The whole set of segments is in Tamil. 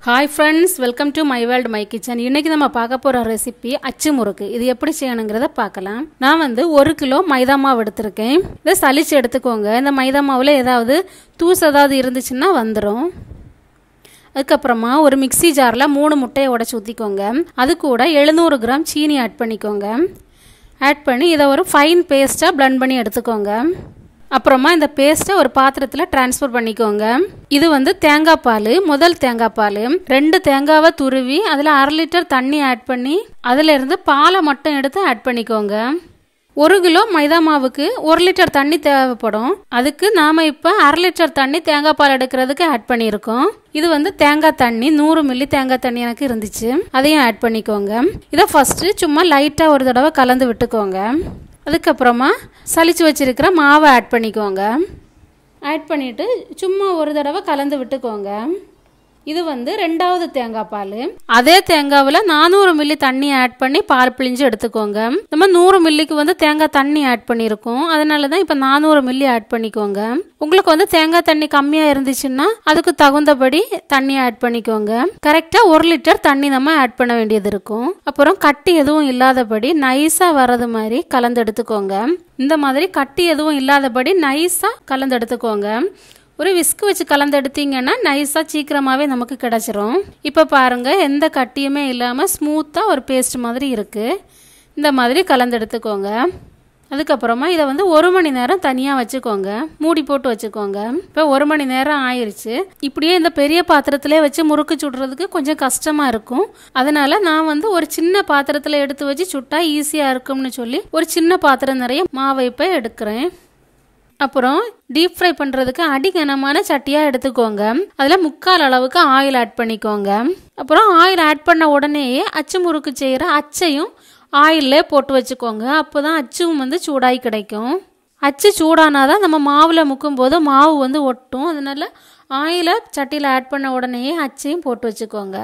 hi friends welcome to my world my kitchen இன்னைக்கு நம்ம பார்க்க போகிற ரெசிபி அச்சு முறுக்கு இது எப்படி செய்யணுங்கிறத பார்க்கலாம் நான் வந்து ஒரு கிலோ மைதா மாவு எடுத்திருக்கேன் இதை சலிச்சு எடுத்துக்கோங்க இந்த மைதா மாவில் ஏதாவது தூசு ஏதாவது இருந்துச்சுன்னா வந்துடும் அதுக்கப்புறமா ஒரு மிக்ஸி ஜாரில் மூணு முட்டையை உடச்சி ஊற்றிக்கோங்க அது கூட எழுநூறு கிராம் சீனி ஆட் பண்ணிக்கோங்க ஆட் பண்ணி இதை ஒரு ஃபைன் பேஸ்ட்டாக blend பண்ணி எடுத்துக்கோங்க அப்புறமா இந்த பேஸ்ட்டை ஒரு பாத்திரத்தில் ட்ரான்ஸ்ஃபர் பண்ணிக்கோங்க இது வந்து தேங்காய் பால் முதல் தேங்காய் பால் ரெண்டு தேங்காவை துருவி அதில் அரை லிட்டர் தண்ணி ஆட் பண்ணி அதிலிருந்து பாலை மட்டும் எடுத்து ஆட் பண்ணிக்கோங்க ஒரு கிலோ மைதா மாவுக்கு ஒரு லிட்டர் தண்ணி தேவைப்படும் அதுக்கு நாம் இப்போ அரை லிட்டர் தண்ணி தேங்காய் பால் எடுக்கிறதுக்கு ஆட் பண்ணியிருக்கோம் இது வந்து தேங்காய் தண்ணி நூறு மில்லி தேங்காய் தண்ணி எனக்கு இருந்துச்சு அதையும் ஆட் பண்ணிக்கோங்க இதை ஃபஸ்ட்டு சும்மா லைட்டாக ஒரு தடவை கலந்து விட்டுக்கோங்க அதுக்கப்புறமா சலிச்சு வச்சிருக்கிற மாவை ஆட் பண்ணிக்கோங்க ஆட் பண்ணிவிட்டு சும்மா ஒரு தடவை கலந்து விட்டுக்கோங்க இது வந்து ரெண்டாவது தேங்காய் பால் அதே தேங்காவில் நானூறு மில்லி தண்ணி ஆட் பண்ணி பால் பிழிஞ்சு எடுத்துக்கோங்க நம்ம நூறு மில்லிக்கு வந்து தேங்காய் தண்ணி ஆட் பண்ணியிருக்கோம் அதனால தான் இப்போ நானூறு மில்லி ஆட் பண்ணிக்கோங்க உங்களுக்கு வந்து தேங்காய் தண்ணி கம்மியாக இருந்துச்சுன்னா அதுக்கு தகுந்தபடி தண்ணி ஆட் பண்ணிக்கோங்க கரெக்டாக ஒரு லிட்டர் தண்ணி நம்ம ஆட் பண்ண வேண்டியது இருக்கும் அப்புறம் கட்டி எதுவும் இல்லாதபடி நைஸாக வர்றது மாதிரி கலந்து எடுத்துக்கோங்க இந்த மாதிரி கட்டி எதுவும் இல்லாதபடி நைஸாக கலந்து எடுத்துக்கோங்க ஒரு விஸ்க் வச்சு கலந்து எடுத்தீங்கன்னா நைஸாக சீக்கிரமாகவே நமக்கு கிடச்சிரும் இப்போ பாருங்கள் எந்த கட்டியுமே இல்லாமல் ஸ்மூத்தாக ஒரு பேஸ்ட் மாதிரி இருக்குது இந்த மாதிரி கலந்து எடுத்துக்கோங்க அதுக்கப்புறமா இதை வந்து ஒரு மணி நேரம் தனியாக வச்சுக்கோங்க மூடி போட்டு வச்சுக்கோங்க இப்போ ஒரு மணி நேரம் ஆயிடுச்சு இப்படியே இந்த பெரிய பாத்திரத்திலே வச்சு முறுக்கு சுடுறதுக்கு கொஞ்சம் கஷ்டமாக இருக்கும் அதனால நான் வந்து ஒரு சின்ன பாத்திரத்தில் எடுத்து வச்சு சுட்டா ஈஸியாக இருக்கும்னு சொல்லி ஒரு சின்ன பாத்திரம் நிறைய மாவை இப்போ எடுக்கிறேன் அப்புறம் டீப் ஃப்ரை பண்ணுறதுக்கு அடிகனமான சட்டியாக எடுத்துக்கோங்க அதில் முக்கால் அளவுக்கு ஆயில் ஆட் பண்ணிக்கோங்க அப்புறம் ஆயில் ஆட் பண்ண உடனேயே அச்சு முறுக்கு செய்கிற அச்சையும் ஆயிலே போட்டு வச்சுக்கோங்க அப்போ தான் அச்சும் வந்து சூடாகி கிடைக்கும் அச்சு சூடானாதான் நம்ம மாவில் முக்கும் போது மாவு வந்து ஒட்டும் அதனால ஆயிலை சட்டியில் ஆட் பண்ண உடனேயே அச்சையும் போட்டு வச்சுக்கோங்க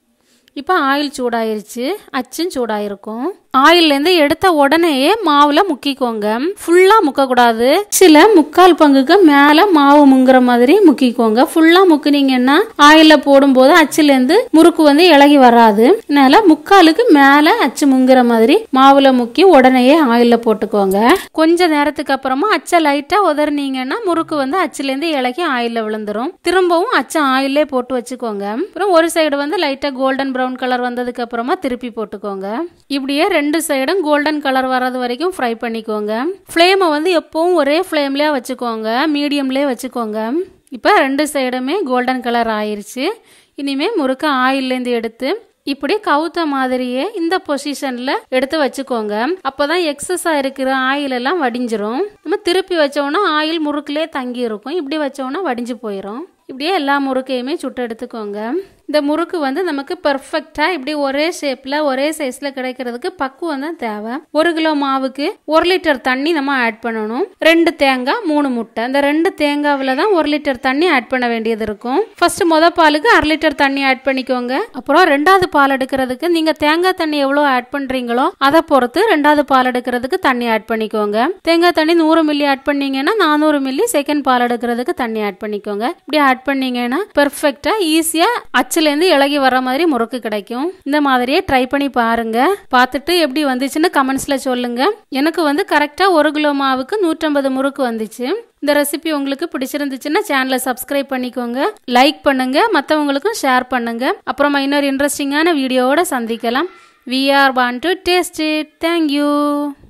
இப்போ ஆயில் சூடாயிருச்சு அச்சும் சூடாயிருக்கும் ஆயில்லேருந்து எடுத்த உடனேயே மாவில் முக்கிக்கோங்க ஃபுல்லாக முக்கக்கூடாது சில முக்கால் பங்குக்கு மேலே மாவு முங்குற மாதிரி முக்கிக்கோங்க ஃபுல்லாக முக்குனீங்கன்னா ஆயிலில் போடும்போது அச்சுலேருந்து முறுக்கு வந்து இலகி வராது அதனால முக்காலுக்கு மேலே அச்சு முங்குற மாதிரி மாவில் முக்கி உடனேயே ஆயிலில் போட்டுக்கோங்க கொஞ்ச நேரத்துக்கு அப்புறமா அச்சை லைட்டாக உதறினீங்கன்னா முறுக்கு வந்து அச்சுலேருந்து இலகி ஆயிலில் விழுந்துரும் திரும்பவும் அச்சை ஆயிலே போட்டு வச்சுக்கோங்க அப்புறம் ஒரு சைடு வந்து லைட்டாக கோல்டன் ப்ரௌன் கலர் வந்ததுக்கு அப்புறமா திருப்பி போட்டுக்கோங்க இப்படியே ரெண்டு சைடும் கோல்டன் கலர் வர்றது வரைக்கும் ஃப்ரை பண்ணிக்கோங்க ஃப்ளேமை வந்து எப்பவும் ஒரே ஃப்ளேம்லேயே வச்சுக்கோங்க மீடியம்லேயே வச்சுக்கோங்க இப்போ ரெண்டு சைடுமே கோல்டன் கலர் ஆயிருச்சு இனிமே முறுக்க ஆயிலேருந்து எடுத்து இப்படி கவுத்த மாதிரியே இந்த பொசிஷனில் எடுத்து வச்சுக்கோங்க அப்போதான் எக்ஸஸாக இருக்கிற ஆயில் எல்லாம் வடிஞ்சிரும் நம்ம திருப்பி வச்சோன்னா ஆயில் முறுக்குலே தங்கி இருக்கும் இப்படி வச்சோன்னா வடிஞ்சு போயிடும் இப்படியே எல்லா முறுக்கையுமே சுட்டு எடுத்துக்கோங்க இந்த முறுக்கு வந்து நமக்கு பர்ஃபெக்டாக இப்படி ஒரே ஷேப்பில் ஒரே சைஸில் கிடைக்கிறதுக்கு பக்குவம் தான் தேவை ஒரு கிலோ மாவுக்கு ஒரு லிட்டர் தண்ணி நம்ம ஆட் பண்ணணும் ரெண்டு தேங்காய் மூணு முட்டை இந்த ரெண்டு தேங்காவில் தான் ஒரு லிட்டர் தண்ணி ஆட் பண்ண வேண்டியது இருக்கும் ஃபர்ஸ்ட் முத பாலுக்கு அரை லிட்டர் தண்ணி ஆட் பண்ணிக்கோங்க அப்புறம் ரெண்டாவது பால் எடுக்கிறதுக்கு நீங்கள் தேங்காய் தண்ணி எவ்வளோ ஆட் பண்ணுறீங்களோ அதை பொறுத்து ரெண்டாவது பால் எடுக்கிறதுக்கு தண்ணி ஆட் பண்ணிக்கோங்க தேங்காய் தண்ணி நூறு மில்லி ஆட் பண்ணீங்கன்னா நானூறு மில்லி செகண்ட் பால் எடுக்கிறதுக்கு தண்ணி ஆட் பண்ணிக்கோங்க இப்படி ஆட் பண்ணீங்கன்னா பெர்ஃபெக்டாக ஈஸியாக அச்சுலேருந்து இலகி வர மாதிரி முறுக்கு கிடைக்கும் இந்த மாதிரியே ட்ரை பண்ணி பாருங்க பார்த்துட்டு எப்படி வந்துச்சுன்னு கமெண்ட்ஸில் சொல்லுங்க எனக்கு வந்து கரெக்டாக ஒரு கிலோ மாவுக்கு நூற்றம்பது முறுக்கு வந்துச்சு இந்த ரெசிபி உங்களுக்கு பிடிச்சிருந்துச்சுன்னா சேனலை சப்ஸ்கிரைப் பண்ணிக்கோங்க லைக் பண்ணுங்க மற்றவங்களுக்கும் ஷேர் பண்ணுங்க அப்புறமா இன்னொரு இன்ட்ரெஸ்டிங்கான வீடியோவோட சந்திக்கலாம் we are want to taste it thank you